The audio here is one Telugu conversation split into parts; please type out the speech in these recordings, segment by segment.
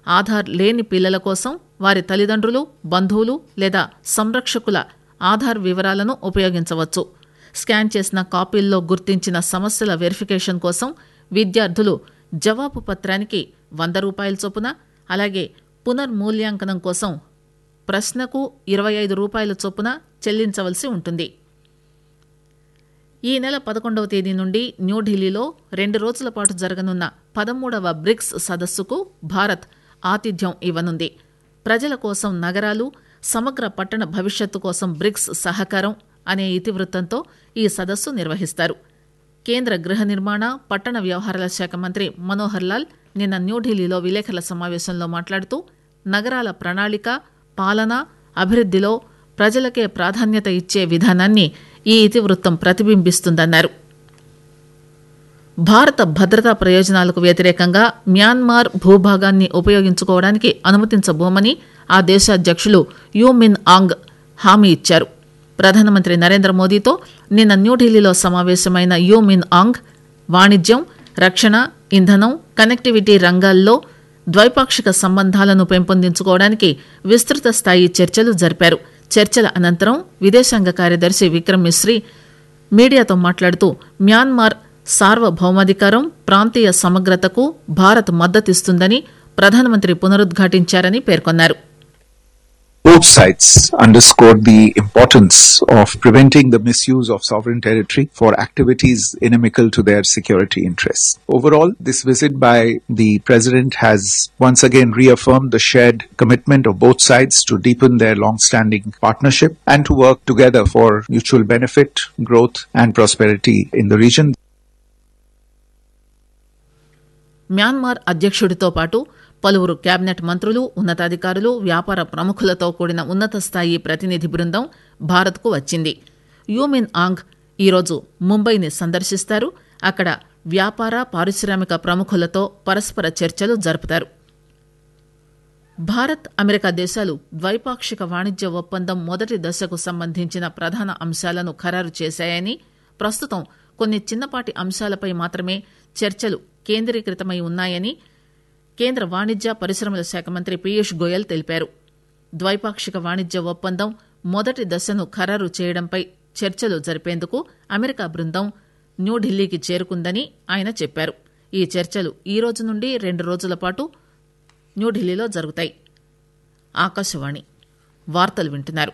ఆధార్ లేని పిల్లల కోసం వారి తల్లిదండ్రులు బంధువులు లేదా సంరక్షకుల ఆధార్ వివరాలను ఉపయోగించవచ్చు స్కాన్ చేసిన కాపీల్లో గుర్తించిన సమస్యల వెరిఫికేషన్ కోసం విద్యార్థులు జవాబు పత్రానికి వంద రూపాయల చొప్పున అలాగే పునర్మూల్యాంకనం కోసం ప్రశ్నకు ఇరవై ఐదు రూపాయల చొప్పున చెల్లించవలసి ఉంటుంది ఈ నెల పదకొండవ తేదీ నుండి న్యూఢిల్లీలో రెండు రోజుల పాటు జరగనున్న పదమూడవ బ్రిక్స్ సదస్సుకు భారత్ ఆతిథ్యం ఇవ్వనుంది ప్రజల కోసం నగరాలు సమగ్ర పట్టణ భవిష్యత్తు కోసం బ్రిక్స్ సహకారం అనే ఇతివృత్తంతో ఈ సదస్సు నిర్వహిస్తారు కేంద్ర గృహ నిర్మాణ పట్టణ వ్యవహారాల శాఖ మంత్రి మనోహర్ లాల్ నిన్న న్యూఢిల్లీలో విలేకరుల సమావేశంలో మాట్లాడుతూ నగరాల ప్రణాళిక పాలన అభివృద్దిలో ప్రజలకే ప్రాధాన్యత ఇచ్చే విధానాన్ని ఈ ఇతివృత్తం ప్రతిబింబిస్తుందన్నారు భారత భద్రతా ప్రయోజనాలకు వ్యతిరేకంగా మ్యాన్మార్ భూభాగాన్ని ఉపయోగించుకోవడానికి అనుమతించబోమని ఆ దేశ అధ్యక్షులు యూ మిన్ ఆంగ్ హామీ ఇచ్చారు ప్రధానమంత్రి నరేంద్ర మోదీతో నిన్న న్యూఢిల్లీలో సమావేశమైన యూ మిన్ ఆంగ్ వాణిజ్యం రక్షణ ఇంధనం కనెక్టివిటీ రంగాల్లో ద్వైపాక్షిక సంబంధాలను పెంపొందించుకోవడానికి విస్తృత స్థాయి చర్చలు జరిపారు చర్చల అనంతరం విదేశాంగ కార్యదర్శి విక్రమ్ మిశ్రీ మీడియాతో మాట్లాడుతూ మ్యాన్మార్ సార్వభౌమాధికారం ప్రాంతీయ సమగ్రతకు భారత్ మద్దతిస్తుందని ప్రధానమంత్రి పునరుద్ఘాటించారని పేర్కొన్నారు Both sides underscored the importance of preventing the misuse of sovereign territory for activities inimical to their security interests. Overall, this visit by the President has once again reaffirmed the shared commitment of both sides to deepen their long-standing partnership and to work together for mutual benefit, growth and prosperity in the region. Myanmar అధ్యక్షుడితో పాటు పలువురు కేబినెట్ మంత్రులు ఉన్నతాధికారులు వ్యాపార ప్రముఖులతో కూడిన ఉన్నత స్థాయి ప్రతినిధి బృందం భారత్కు వచ్చింది యూమిన్ ఆంగ్ ఈరోజు ముంబైని సందర్శిస్తారు అక్కడ వ్యాపార పారిశ్రామిక ప్రముఖులతో పరస్పర చర్చలు జరుపుతారు భారత్ అమెరికా దేశాలు ద్వైపాక్షిక వాణిజ్య ఒప్పందం మొదటి దశకు సంబంధించిన ప్రధాన అంశాలను ఖరారు చేశాయని ప్రస్తుతం కొన్ని చిన్నపాటి అంశాలపై మాత్రమే చర్చలు కేంద్రీకృతమై ఉన్నాయని కేంద్ర వాణిజ్య పరిశ్రమల శాఖ మంత్రి పీయూష్ గోయల్ తెలిపారు ద్వైపాక్షిక వాణిజ్య ఒప్పందం మొదటి దశను ఖరారు చేయడంపై చర్చలు జరిపేందుకు అమెరికా బృందం న్యూఢిల్లీకి చేరుకుందని ఆయన చెప్పారు ఈ చర్చలు ఈ రోజు నుండి రెండు రోజుల పాటు న్యూఢిల్లీలో జరుగుతాయి ఆకాశవాణి వార్తలు వింటున్నారు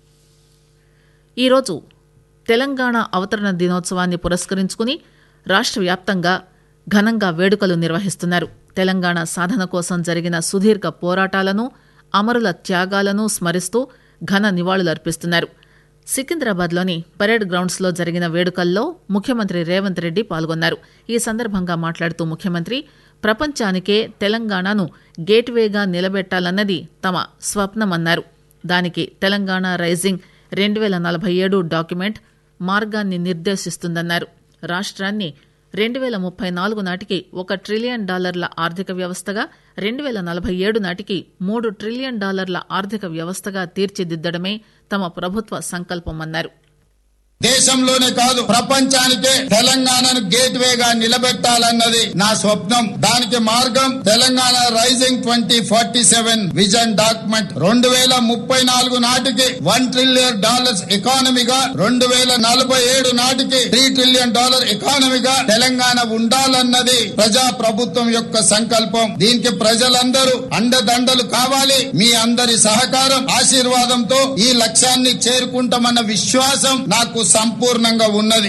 ఈరోజు తెలంగాణ అవతరణ దినోత్సవాన్ని పురస్కరించుకుని రాష్ట్ర వ్యాప్తంగా ఘనంగా వేడుకలు నిర్వహిస్తున్నారు తెలంగాణ సాధన కోసం జరిగిన సుదీర్ఘ పోరాటాలను అమరుల త్యాగాలను స్మరిస్తూ ఘన నివాళులర్పిస్తున్నారు సికింద్రాబాద్లోని పరేడ్ గ్రౌండ్స్లో జరిగిన వేడుకల్లో ముఖ్యమంత్రి రేవంత్ రెడ్డి పాల్గొన్నారు ఈ సందర్భంగా మాట్లాడుతూ ముఖ్యమంత్రి ప్రపంచానికే తెలంగాణను గేట్వేగా నిలబెట్టాలన్నది తమ స్వప్నమన్నారు దానికి తెలంగాణ రైజింగ్ రెండు వేల నలభై ఏడు డాక్యుమెంట్ మార్గాన్ని నిర్దేశిస్తుందన్నారు రాష్ట్రాన్ని రెండు వేల ముప్పై నాలుగు నాటికి ఒక ట్రిలియన్ డాలర్ల ఆర్థిక వ్యవస్థగా రెండు వేల నలభై ఏడు నాటికి మూడు ట్రిలియన్ డాలర్ల ఆర్థిక వ్యవస్థగా తీర్చిదిద్దడమే తమ ప్రభుత్వ సంకల్పమన్నారు దేశంలోనే కాదు ప్రపంచానికే తెలంగాణను గేట్ వేగా నిలబెట్టాలన్నది నా స్వప్నం దానికి మార్గం Telangana rising twenty forty seven vision document రెండు వేల ముప్పై నాలుగు నాటికి వన్ ట్రిలియన్ డాలర్స్ ఎకానమీగా రెండు వేల నలభై ఏడు నాటికి త్రీ ట్రిలియన్ డాలర్ ఎకానమీగా తెలంగాణ ఉండాలన్నది ప్రజా ప్రభుత్వం యొక్క సంకల్పం దీనికి ప్రజలందరూ అండదండలు కావాలి మీ అందరి సహకారం ఆశీర్వాదంతో ఈ లక్ష్యాన్ని చేరుకుంటామన్న విశ్వాసం నాకు సంపూర్ణంగా ఉన్నది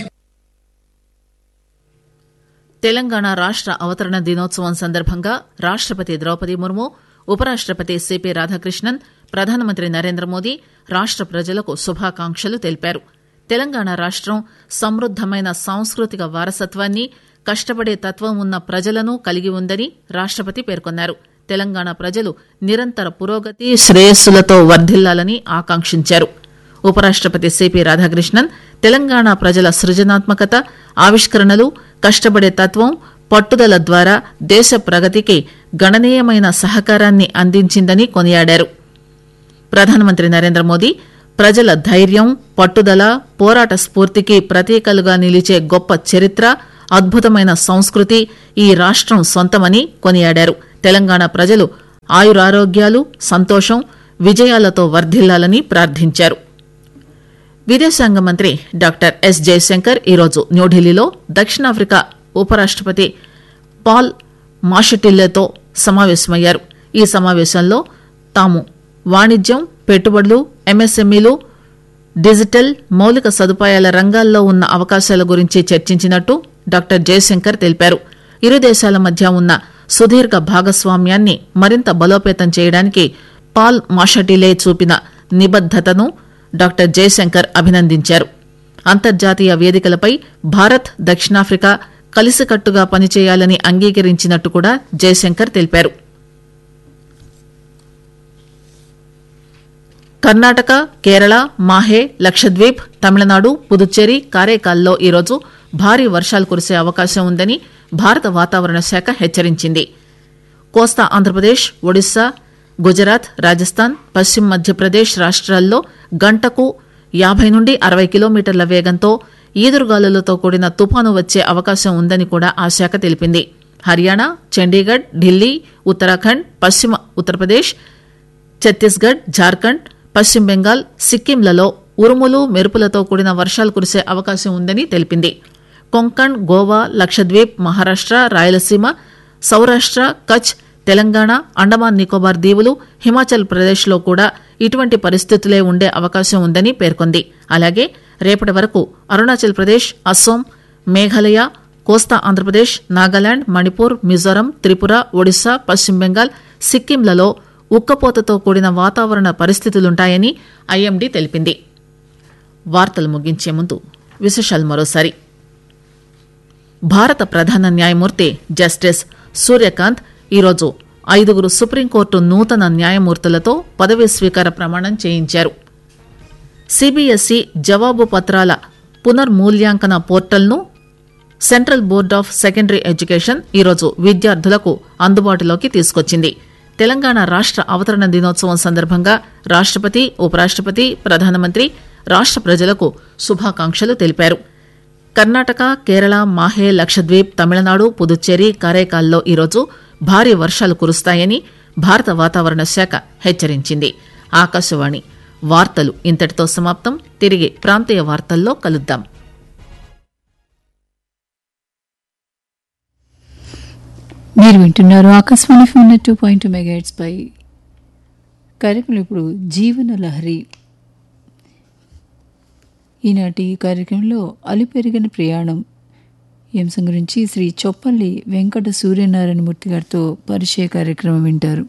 తెలంగాణ రాష్ట్ర అవతరణ దినోత్సవం సందర్భంగా రాష్ట్రపతి ద్రౌపది ముర్ము ఉపరాష్ట్రపతి సిపి రాధాకృష్ణన్ ప్రధానమంత్రి నరేంద్ర మోదీ రాష్ట్ర ప్రజలకు శుభాకాంక్షలు తెలిపారు తెలంగాణ రాష్ట్రం సమృద్దమైన సాంస్కృతిక వారసత్వాన్ని కష్టపడే తత్వం ఉన్న ప్రజలను కలిగి ఉందని రాష్ట్రపతి పేర్కొన్నారు తెలంగాణ ప్రజలు నిరంతర పురోగతి శ్రేయస్సులతో వర్ధిల్లాలని ఆకాంక్షించారు ఉపరాష్ట్రపతి సిపి రాధాకృష్ణన్ తెలంగాణ ప్రజల సృజనాత్మకత ఆవిష్కరణలు కష్టపడే తత్వం పట్టుదల ద్వారా దేశ ప్రగతికి గణనీయమైన సహకారాన్ని అందించిందని కొనియాడారు ప్రధానమంత్రి నరేంద్ర మోదీ ప్రజల ధైర్యం పట్టుదల పోరాట స్ఫూర్తికి ప్రతీకలుగా నిలిచే గొప్ప చరిత్ర అద్భుతమైన సంస్కృతి ఈ రాష్ట్రం సొంతమని కొనియాడారు తెలంగాణ ప్రజలు ఆయురారోగ్యాలు సంతోషం విజయాలతో వర్ధిల్లాలని ప్రార్థించారు విదేశాంగ మంత్రి డాక్టర్ ఎస్ జయశంకర్ ఈరోజు న్యూఢిల్లీలో దక్షిణాఫ్రికా ఉపరాష్టపతి పాల్ మాషటిల్లేతో సమావేశమయ్యారు ఈ సమావేశంలో తాము వాణిజ్యం పెట్టుబడులు ఎంఎస్ఎంఈలు డిజిటల్ మౌలిక సదుపాయాల రంగాల్లో ఉన్న అవకాశాల గురించి చర్చించినట్టు డాక్టర్ జయశంకర్ తెలిపారు ఇరు దేశాల మధ్య ఉన్న సుదీర్ఘ భాగస్వామ్యాన్ని మరింత బలోపేతం చేయడానికి పాల్ మాషటిలే చూపిన నిబద్దతను డాక్టర్ జయశంకర్ అభినందించారు అంతర్జాతీయ వేదికలపై భారత్ దక్షిణాఫ్రికా కలిసికట్టుగా పనిచేయాలని అంగీకరించినట్టు కూడా జయశంకర్ తెలిపారు కర్ణాటక కేరళ మాహే లక్షద్వీప్ తమిళనాడు పుదుచ్చేరి కారైకాల్లో ఈరోజు భారీ వర్షాలు కురిసే అవకాశం ఉందని భారత వాతావరణ శాఖ హెచ్చరించింది కోస్తా ఆంధ్రప్రదేశ్ ఒడిశా గుజరాత్ రాజస్థాన్ పశ్చిమ మధ్యప్రదేశ్ రాష్ట్రాల్లో గంటకు యాభై నుండి అరవై కిలోమీటర్ల వేగంతో ఈదురుగాలులతో కూడిన తుపాను వచ్చే అవకాశం ఉందని కూడా ఆ శాఖ తెలిపింది హర్యానా చండీగఢ్ ఢిల్లీ ఉత్తరాఖండ్ పశ్చిమ ఉత్తరప్రదేశ్ ఛత్తీస్గఢ్ జార్ఖండ్ పశ్చిమ బెంగాల్ సిక్కింలలో ఉరుములు మెరుపులతో కూడిన వర్షాలు కురిసే అవకాశం ఉందని తెలిపింది కొంకణ్ గోవా లక్షద్వీప్ మహారాష్ట రాయలసీమ సౌరాష్ట కచ్ తెలంగాణ అండమాన్ నికోబార్ దీవులు హిమాచల్ ప్రదేశ్లో కూడా ఇటువంటి పరిస్థితులే ఉండే అవకాశం ఉందని పేర్కొంది అలాగే రేపటి వరకు అరుణాచల్ ప్రదేశ్ అస్సోం మేఘాలయ కోస్తా ఆంధ్రప్రదేశ్ నాగాలాండ్ మణిపూర్ మిజోరం త్రిపుర ఒడిశా పశ్చిమ బెంగాల్ సిక్కింలలో ఉక్కపోతతో కూడిన వాతావరణ పరిస్థితులుంటాయని ఐఎండీ తెలిపింది వార్తలు ముగించే ముందు విశేషాలు మరోసారి భారత ప్రధాన న్యాయమూర్తి జస్టిస్ సూర్యకాంత్ ఈరోజు ఐదుగురు సుప్రీంకోర్టు నూతన న్యాయమూర్తులతో పదవీ స్వీకార ప్రమాణం చేయించారు సిబిఎస్ఈ జవాబు పత్రాల పునర్మూల్యాంకన పోర్టల్ను central board of secondary education ఈరోజు విద్యార్థులకు అందుబాటులోకి తీసుకొచ్చింది తెలంగాణ రాష్ట అవతరణ దినోత్సవం సందర్భంగా రాష్టపతి ఉపరాష్టపతి ప్రధానమంత్రి రాష్ట ప్రజలకు శుభాకాంక్షలు తెలిపారు కర్ణాటక కేరళ మాహే లక్షద్వీప్ తమిళనాడు పుదుచ్చేరి కారైకాల్లో ఈరోజు భారీ వర్షాలు కురుస్తాయని భారత వాతావరణ శాఖ హెచ్చరించింది ఆకాశవాణి వార్తలు ఇంతటితో సమాప్తం తిరిగి ప్రాంతీయ వార్తల్లో కలుద్దాం మీరు వింటున్నారు Akashvani phone two point megahertz పై కార్యక్రమం ఇప్పుడు జీవన లహరి ఈనాటి కార్యక్రమంలో అలిపెరిగిన ప్రయాణం ఈ అంశం గురించి శ్రీ చొప్పల్లి వెంకట సూర్యనారాయణమూర్తి గారితో పరిచయ కార్యక్రమం వింటారు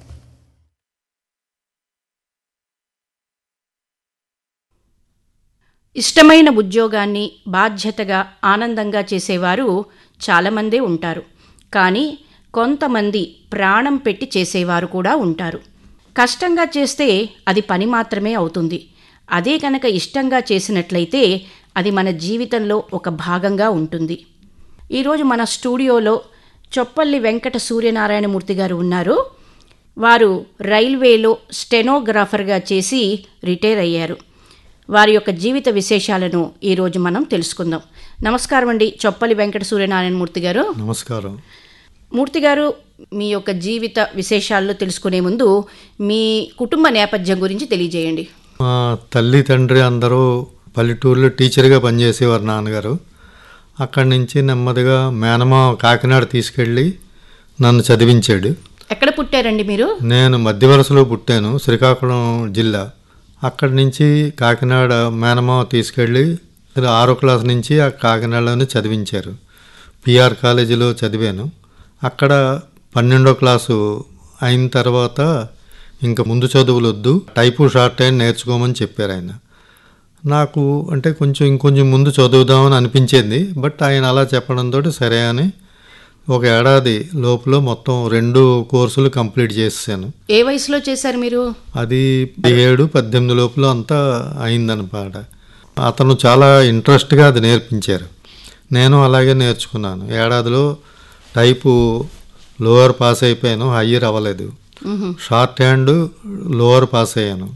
ఇష్టమైన ఉద్యోగాన్ని బాధ్యతగా ఆనందంగా చేసేవారు చాలామందే ఉంటారు కానీ కొంతమంది ప్రాణం పెట్టి చేసేవారు కూడా ఉంటారు కష్టంగా చేస్తే అది పని మాత్రమే అవుతుంది అదే కనుక ఇష్టంగా చేసినట్లయితే అది మన జీవితంలో ఒక భాగంగా ఉంటుంది ఈరోజు మన స్టూడియోలో చొప్పల్లి వెంకట సూర్యనారాయణమూర్తి గారు ఉన్నారు వారు రైల్వేలో స్టెనోగ్రాఫర్గా చేసి రిటైర్ అయ్యారు వారి యొక్క జీవిత విశేషాలను ఈరోజు మనం తెలుసుకుందాం నమస్కారం అండి చొప్పలి వెంకట సూర్యనారాయణమూర్తి గారు నమస్కారం మూర్తి గారు మీ యొక్క జీవిత విశేషాల్లో తెలుసుకునే ముందు మీ కుటుంబ నేపథ్యం గురించి తెలియజేయండి మా తల్లి తండ్రి అందరూ పల్లెటూరులో టీచర్గా పనిచేసేవారు నాన్నగారు అక్కడి నుంచి నెమ్మదిగా మేనమా కాకినాడ తీసుకెళ్ళి నన్ను చదివించాడు ఎక్కడ పుట్టారండి మీరు నేను మధ్య వరుసలో పుట్టాను శ్రీకాకుళం జిల్లా అక్కడి నుంచి కాకినాడ మేనమావ తీసుకెళ్ళి ఆరో క్లాస్ నుంచి ఆ కాకినాడలోనే చదివించారు పిఆర్ కాలేజీలో చదివాను అక్కడ పన్నెండో క్లాసు అయిన తర్వాత ఇంకా ముందు చదువులు వద్దు టైపు షార్ట్ హ్యాండ్ నేర్చుకోమని చెప్పారు ఆయన నాకు అంటే కొంచెం ఇంకొంచెం ముందు చదువుదామని అనిపించింది బట్ ఆయన అలా చెప్పడంతో సరే అని ఒక ఏడాది లోపల మొత్తం రెండు కోర్సులు కంప్లీట్ చేసాను ఏ వయసులో చేశారు మీరు అది పదిహేడు పద్దెనిమిది లోపల అంతా అయిందనమాట అతను చాలా ఇంట్రెస్ట్గా అది నేర్పించారు నేను అలాగే నేర్చుకున్నాను ఏడాదిలో టైపు లోవర్ పాస్ అయిపోయాను హయ్యర్ అవ్వలేదు షార్ట్ హ్యాండ్ లోవర్ పాస్ అయ్యాను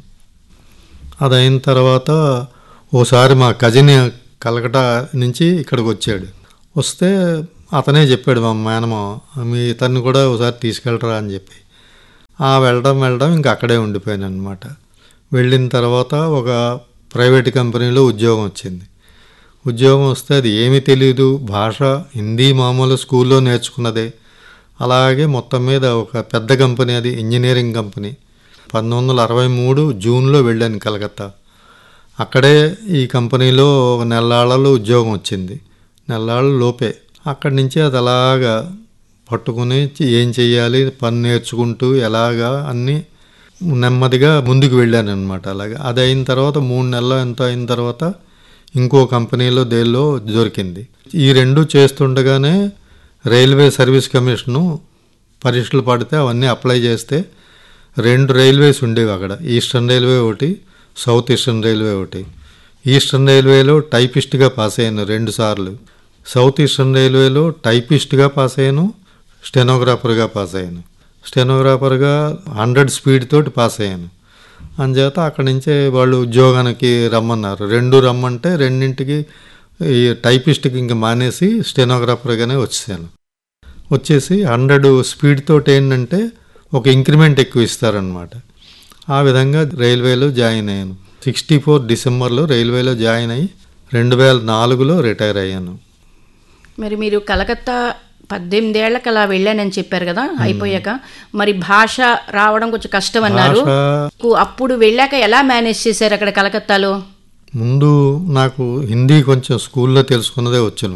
అది అయిన తర్వాత ఓసారి మా కజిన్ కలకటా నుంచి ఇక్కడికి వచ్చాడు వస్తే అతనే చెప్పాడు మా మేనమ మీ ఇతన్ని కూడా ఒకసారి తీసుకెళ్ళరా అని చెప్పి ఆ వెళ్ళడం వెళ్ళడం ఇంకా అక్కడే ఉండిపోయాను అనమాట వెళ్ళిన తర్వాత ఒక ప్రైవేట్ కంపెనీలో ఉద్యోగం వచ్చింది ఉద్యోగం వస్తే అది ఏమీ తెలియదు భాష హిందీ మామూలు స్కూల్లో నేర్చుకున్నదే అలాగే మొత్తం మీద ఒక పెద్ద కంపెనీ అది ఇంజనీరింగ్ కంపెనీ పంతొమ్మిది వందల అరవై మూడు జూన్లో వెళ్ళాను కలకత్తా అక్కడే ఈ కంపెనీలో ఒక నెల్లాళ్ళలో ఉద్యోగం వచ్చింది నెల్లాళ్ళ లోపే అక్కడి నుంచి అది అలాగా పట్టుకుని ఏం చెయ్యాలి పని నేర్చుకుంటూ ఎలాగా అన్నీ నెమ్మదిగా ముందుకు వెళ్ళాను అనమాట అలాగా అది అయిన తర్వాత మూడు నెలలు ఎంత అయిన తర్వాత ఇంకో కంపెనీలో దేనిలో దొరికింది ఈ రెండు చేస్తుండగానే రైల్వే సర్వీస్ కమిషను పరీక్షలు పడితే అవన్నీ అప్లై చేస్తే రెండు రైల్వేస్ ఉండేవి అక్కడ ఈస్టర్న్ రైల్వే ఒకటి సౌత్ ఈస్టర్న్ రైల్వే ఒకటి ఈస్టర్న్ రైల్వేలో టైపిస్ట్గా పాస్ అయ్యాను రెండు సార్లు సౌత్ ఈస్టర్న్ రైల్వేలో టైపిస్ట్గా పాస్ అయ్యాను స్టెనోగ్రాఫర్గా పాస్ అయ్యాను స్టెనోగ్రాఫర్గా హండ్రెడ్ స్పీడ్ తోటి పాస్ అయ్యాను అంచేత అక్కడి నుంచే వాళ్ళు ఉద్యోగానికి రమ్మన్నారు రెండు రమ్మంటే రెండింటికి ఈ టైపిస్ట్కి ఇంకా మానేసి స్టెనోగ్రాఫర్గానే వచ్చాను వచ్చేసి హండ్రెడ్ స్పీడ్ తోటి ఏంటంటే ఒక ఇంక్రిమెంట్ ఎక్కువ ఇస్తారనమాట ఆ విధంగా రైల్వేలో జాయిన్ అయ్యాను సిక్స్టీ ఫోర్ డిసెంబర్లో రైల్వేలో జాయిన్ అయ్యి రెండు వేల నాలుగులో రిటైర్ అయ్యాను మరి మీరు కలకత్తా పద్దెనిమిదేళ్లకు అలా వెళ్ళానని చెప్పారు కదా అయిపోయాక మరి భాష రావడం కొంచెం కష్టం అన్నారు భాష కు- అప్పుడు వెళ్ళాక ఎలా మేనేజ్ చేశారు అక్కడ కలకత్తాలో ముందు నాకు హిందీ కొంచెం స్కూల్లో తెలుసుకున్నదే వచ్చును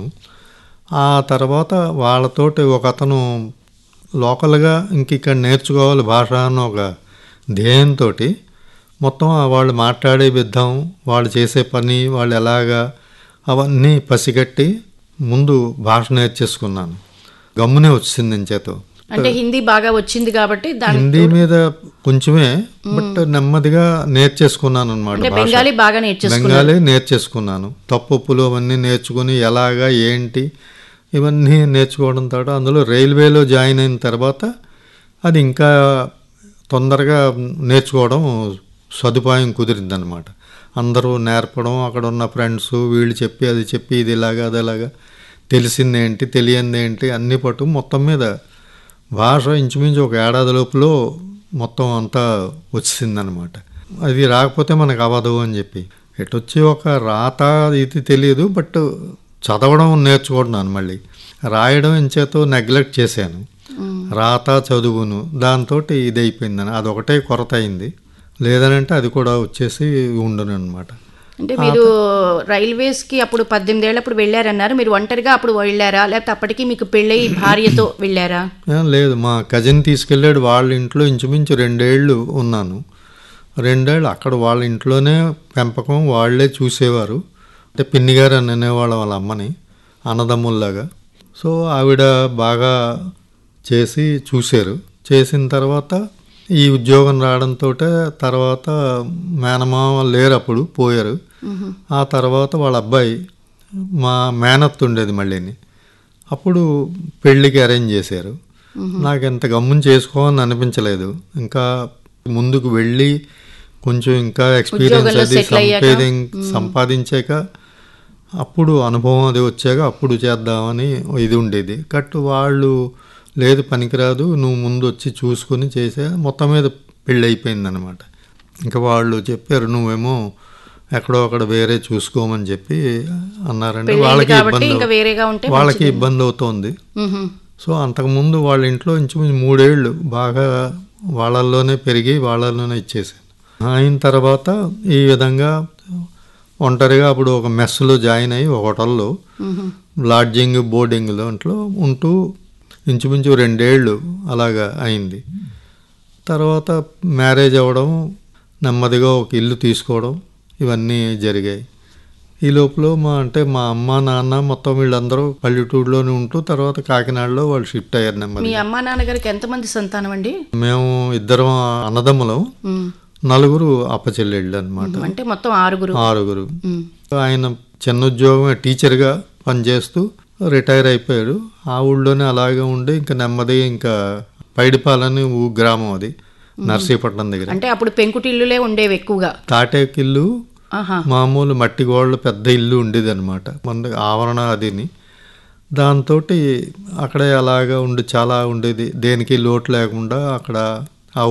ఆ తర్వాత వాళ్ళతోటి ఒక అతను లోకల్గా ఇంక ఇక్కడ నేర్చుకోవాలి భాష అన్న ఒక ధ్యేయంతో మొత్తం ఆ వాళ్ళు మాట్లాడే విధం వాళ్ళు చేసే పని వాళ్ళు ఎలాగా అవన్నీ పసిగట్టి ముందు భాష నేర్చేసుకున్నాను గమ్మునే వచ్చింది నేను చేతో అంటే హిందీ బాగా వచ్చింది కాబట్టి దాని హిందీ మీద కొంచెమే బట్ నెమ్మదిగా నేర్చేసుకున్నాను అనమాట అంటే బెంగాలీ బాగా నేర్చేసుకున్నారు బెంగాలీ నేర్చేసుకున్నాను తప్పులు అవన్నీ నేర్చుకుని ఎలాగా ఏంటి ఇవన్నీ నేర్చుకోవడం తర్వాత అందులో రైల్వేలో జాయిన్ అయిన తర్వాత అది ఇంకా తొందరగా నేర్చుకోవడం సదుపాయం కుదిరిందనమాట అందరూ నేర్పడం అక్కడ ఉన్న ఫ్రెండ్స్ వీళ్ళు చెప్పి అది చెప్పి ఇది ఇలాగా అది ఇలాగా తెలిసిందేంటి తెలియంది ఏంటి అన్ని పట్టు మొత్తం మీద భాష ఇంచుమించు ఒక ఏడాది లోపులో మొత్తం అంతా వచ్చిందనమాట అది రాకపోతే మనకు అవ్వదు అని చెప్పి ఎటొచ్చి ఒక రాత ఇది తెలియదు బట్ చదవడం నేర్చుకుంటున్నాను మళ్ళీ రాయడం ఎంచేతో నెగ్లెక్ట్ చేశాను రాత చదువును దాంతో ఇది అయిపోయిందని అదొకటే కొరత అయింది లేదనంటే అది కూడా వచ్చేసి ఉండను అనమాట అంటే మీరు రైల్వేస్ కి అప్పుడు పద్దెనిమిది అప్పుడు వెళ్ళారన్నారు మీరు ఒంటరిగా అప్పుడు వెళ్ళారా లేకపోతే అప్పటికి మీకు పెళ్ళై భార్యతో వెళ్ళారా ఆ, లేదు మా కజిన్ తీసుకెళ్ళాడు వాళ్ళ ఇంట్లో ఇంచుమించు రెండేళ్ళు ఉన్నాను రెండేళ్ళు అక్కడ వాళ్ళ ఇంట్లోనే పెంపకం వాళ్ళే చూసేవారు అంటే పిన్ని గారు అని అనేవాళ్ళం వాళ్ళ అమ్మని అన్నదమ్ముల్లాగా సో ఆవిడ బాగా చేసి చూశారు చేసిన తర్వాత ఈ ఉద్యోగం రావడంతో తర్వాత మేనమామ లేరు అప్పుడు పోయారు ఆ తర్వాత వాళ్ళ అబ్బాయి మా మేనత్ ఉండేది మళ్ళీని అప్పుడు పెళ్ళికి అరేంజ్ చేశారు నాకు ఎంత గమ్మున చేసుకోవాలని అనిపించలేదు ఇంకా ముందుకు వెళ్ళి కొంచెం ఇంకా ఎక్స్పీరియన్స్ ఉద్యోగంలో అది settle అయ్యాక? సంపాదిం సంపాదించాక అప్పుడు అనుభవం అది వచ్చాక అప్పుడు చేద్దామని ఇది ఉండేది కట్ వాళ్ళు లేదు పనికిరాదు నువ్వు ముందు వచ్చి చూసుకుని చేసే మొత్తం మీద పెళ్ళి అయిపోయిందనమాట ఇంకా వాళ్ళు చెప్పారు నువ్వేమో ఎక్కడో అక్కడ వేరే చూసుకోమని చెప్పి అన్నారంటే పెళ్ళయింది వాళ్ళకి కాబట్టి ఇబ్బంది ఇంకా వేరేగా ఉంటే వాళ్ళకి ఇబ్బంది అవుతోంది మ్హూ. సో అంతకుముందు వాళ్ళ ఇంట్లో ఇంచుమించు మూడేళ్ళు బాగా వాళ్ళల్లోనే పెరిగి వాళ్ళల్లోనే ఇచ్చేసాను అయిన తర్వాత ఈ విధంగా ఒంటరిగా అప్పుడు ఒక మెస్లో జాయిన్ అయ్యి ఒక హోటల్లో లాడ్జింగ్ బోర్డింగ్ దాంట్లో ఉంటూ ఇంచుమించు రెండేళ్ళు అలాగా అయింది తర్వాత మ్యారేజ్ అవ్వడం నెమ్మదిగా ఒక ఇల్లు తీసుకోవడం ఇవన్నీ జరిగాయి ఈ లోపల మా అంటే మా అమ్మ నాన్న మొత్తం వీళ్ళందరూ పల్లెటూరులోనే ఉంటూ తర్వాత కాకినాడలో వాళ్ళు షిఫ్ట్ అయ్యారు మీ నెమ్మది అమ్మా నాన్నగారికి ఎంతమంది సంతానం అండి మేము ఇద్దరం అన్నదమ్ములం మ్. నలుగురు అప్పచెల్లెళ్ళు అనమాట అంటే మొత్తం ఆరుగురు ఆరుగురు మ్. ఆయన చిన్న ఉద్యోగమే టీచర్గా పనిచేస్తూ రిటైర్ అయిపోయాడు ఆ ఊళ్ళోనే అలాగే ఉండి ఇంకా నెమ్మదిగా ఇంకా పైడిపాలని ఊ గ్రామం అది నర్సీపట్నం దగ్గర అంటే అప్పుడు పెంకుటిల్లులే ఉండేవి ఎక్కువగా తాటేకిల్లు ఆహా మామూలు మట్టి గోడలు పెద్ద ఇల్లు ఉండేది అనమాట మన ఆవరణ అదిని దాంతో అక్కడే అలాగా ఉండి చాలా ఉండేది దేనికి లోటు లేకుండా అక్కడ